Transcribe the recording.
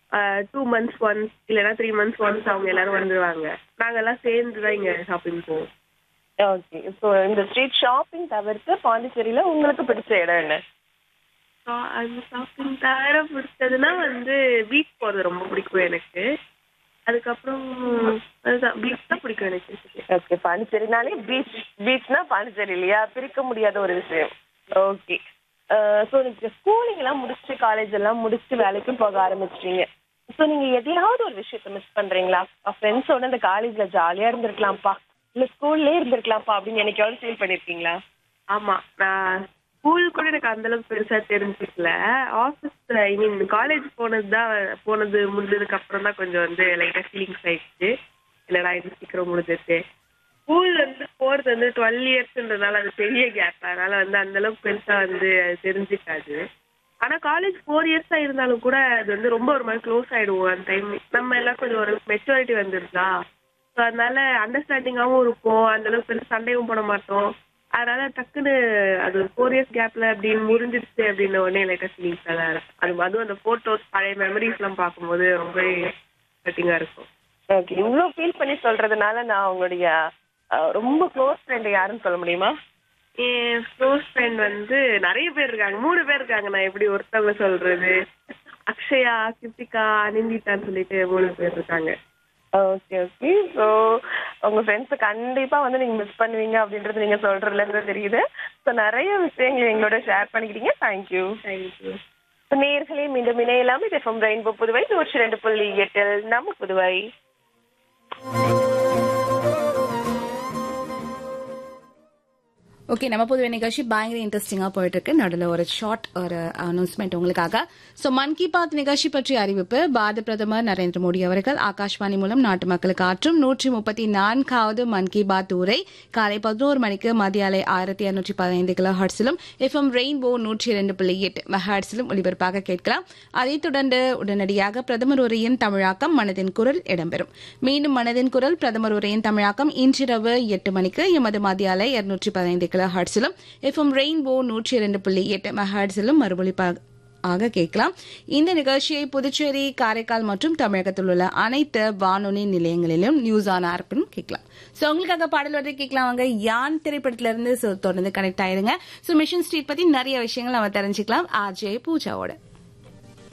Two months once இல்லைன்னா three months once அவங்க எல்லாரும் வந்துருவாங்க நாங்க எல்லாம் சேர்ந்து தான் இங்க ஷாப்பிங் போவோம் ஓகே ஸோ இந்த ஸ்ட்ரீட் ஷாப்பிங் தவிர்த்து பாண்டிச்சேரியில உங்களுக்கு பிடிச்ச இடம் என்ன So, அந்த ஷாப்பிங் தவிர பிடிச்சதுன்னா வந்து பீச் போறது ரொம்ப பிடிக்கும் எனக்கு அதுக்கப்புறம் அதுதான் பீச் தான் பிடிக்கும் எனக்கு ஓகே பாண்டிச்சேரினாலே பீச் பீச்னா பாண்டிச்சேரி இல்லையா பிரிக்க முடியாத ஒரு விஷயம் ஓகே ஸோ நீங்க ஸ்கூலிங் எல்லாம் முடிச்சுட்டு காலேஜ் எல்லாம் முடிச்சுட்டு வேலைக்கும் போக ஆரம்பிச்சிட்டீங்க ஸோ நீங்க எதையாவது ஒரு விஷயத்த மிஸ் பண்றீங்களா ஃப்ரெண்ட்ஸோட இந்த காலேஜ்ல ஜாலியா இருந்திருக்கலாம்ப்பா இல்ல ஸ்கூல்லே இருந்திருக்கலாம்ப்பா அப்படின்னு என்னைக்காவது ஃபீல் பண்ணிருக்கீங்களா ஆமா நான் ஸ்கூல் கூட எனக்கு அந்த அளவுக்கு பெருசா தெரிஞ்சுக்கல ஆஃபீஸ் ஐ மீன் காலேஜ் போனது தான் போனது முடிஞ்சதுக்கு அப்புறம் தான் கொஞ்சம் வந்து லைட்டா ஃபீலிங்ஸ் ஆயிடுச்சு இல்லடா இது சீக்கிரம் முடிஞ்சிருச்சு ஸ்கூல் வந்து போறது வந்து டுவெல் இயர்ஸ்ன்றதுனால அது பெரிய கேப் அதனால வந்து அந்த அளவுக்கு பெருசா வந்து அது தெரிஞ்சுக்காது ஆனா காலேஜ் ஃபோர் இயர்ஸா இருந்தாலும் கூட அது வந்து ரொம்ப ஒரு மாதிரி க்ளோஸ் ஆயிடுவோம் அந்த டைம் நம்ம எல்லாம் கொஞ்சம் ஒரு மெச்சூரிட்டி வந்துருதா ஸோ அதனால அண்டர்ஸ்டாண்டிங்காகவும் இருப்போம் அந்த அளவுக்கு பெருசா சண்டையும் போட மாட்டோம் அதனால டக்குன்னு அது ஒரு ஃபோர் இயர்ஸ் கேப்ல அப்படின்னு முறிஞ்சிடுச்சு அப்படின்னு உடனே லைட்டா ஃபீலிங்ஸ் தான் இருக்கும். அது அதுவும் அந்த போட்டோஸ் பழைய மெமரிஸ் எல்லாம் பார்க்கும்போது ரொம்ப கட்டிங்கா இருக்கும் ஓகே இவ்வளோ ஃபீல் பண்ணி சொல்றதுனால நான் உங்களுடைய அஹ், ரொம்ப க்ளோஸ் ஃப்ரெண்ட் யாருன்னு சொல்ல முடியுமா என் க்ளோஸ் ஃப்ரெண்ட் வந்து நிறைய பேர் இருக்காங்க மூணு பேர் இருக்காங்க நான் எப்படி ஒருத்தவங்க சொல்றது அக்ஷயா கிருத்திகா நிந்திதான்னு சொல்லிட்டு மூணு பேர் இருக்காங்க ஓகே ஓகே ஸோ உங்க ஃப்ரெண்ட்ஸை கண்டிப்பா வந்து நீங்க மிஸ் பண்ணுவீங்க அப்படின்றது நீங்க சொல்றதுல இருந்து தெரியுது ஸோ நிறைய விஷயங்கள் எங்களோட ஷேர் பண்ணிக்கிட்டீங்க தேங்க்யூ தேங்க்யூ நேர்களே மீண்டும் இணையலாம் இது எஃப்எம் ரெயின்போ புதுவை நூற்றி ரெண்டு புள்ளி எட்டில் நம்ம புதுவை ஓகே நம்ம பொதுவே நிகழ்ச்சி பயங்கர இன்ட்ரெஸ்டிங்கா போயிட்டு இருக்கு நடுவில் ஒரு ஷார்ட் ஒரு அனௌன்ஸ்மெண்ட் உங்களுக்காக சோ மன் கி பாத் நிகழ்ச்சி பற்றிய அறிவிப்பு பாரத பிரதமர் நரேந்திர மோடி அவர்கள் ஆகாஷ்வாணி மூலம் நாட்டு மக்களுக்கு ஆற்றும் நூற்றி முப்பத்தி நான்காவது மன் கி பாத் உரை காலை பதினோரு மணிக்கு மத்திய அலை ஆயிரத்தி இருநூற்றி பதினைந்து கிலோ ஹர்ட்ஸிலும் எஃப்எம் ரெயின்போ நூற்றி இரண்டு புள்ளி எட்டு மெஹாட்ஸிலும் ஒலிபரப்பாக கேட்கலாம் அதைத் தொடர்ந்து உடனடியாக பிரதமர் உரையின் தமிழாக்கம் மனதின் குரல் இடம்பெறும் மீண்டும் மனதின் குரல் பிரதமர் உரையின் தமிழாக்கம் இன்றிரவு எட்டு மணிக்கு எமது மத்திய அலை இருநூற்றி பதினைந்து கிலோ ஹர்ட்ஸிலும் எஃப்எம் ரெயின்போ நூற்றி இரண்டு புள்ளி எட்டு மெஹாட்ஸிலும் மறுபொலிப்பாக ஆக கேட்கலாம் இந்த நிகழ்ச்சியை புதுச்சேரி காரைக்கால் மற்றும் தமிழகத்தில் உள்ள அனைத்து வானொலி நிலையங்களிலும் நியூஸ் ஆன் ஆப்பிலும் கேட்கலாம் சோ உங்களுக்காக பாடல் வந்து கேட்கலாம் வாங்க யான் திரைப்படத்துல இருந்து so தொடர்ந்து கனெக்ட் ஆயிருங்க சோ மிஷன் ஸ்ட்ரீட் பத்தி நிறைய விஷயங்கள் நம்ம தெரிஞ்சுக்கலாம் ஆர்ஜே பூஜாவோட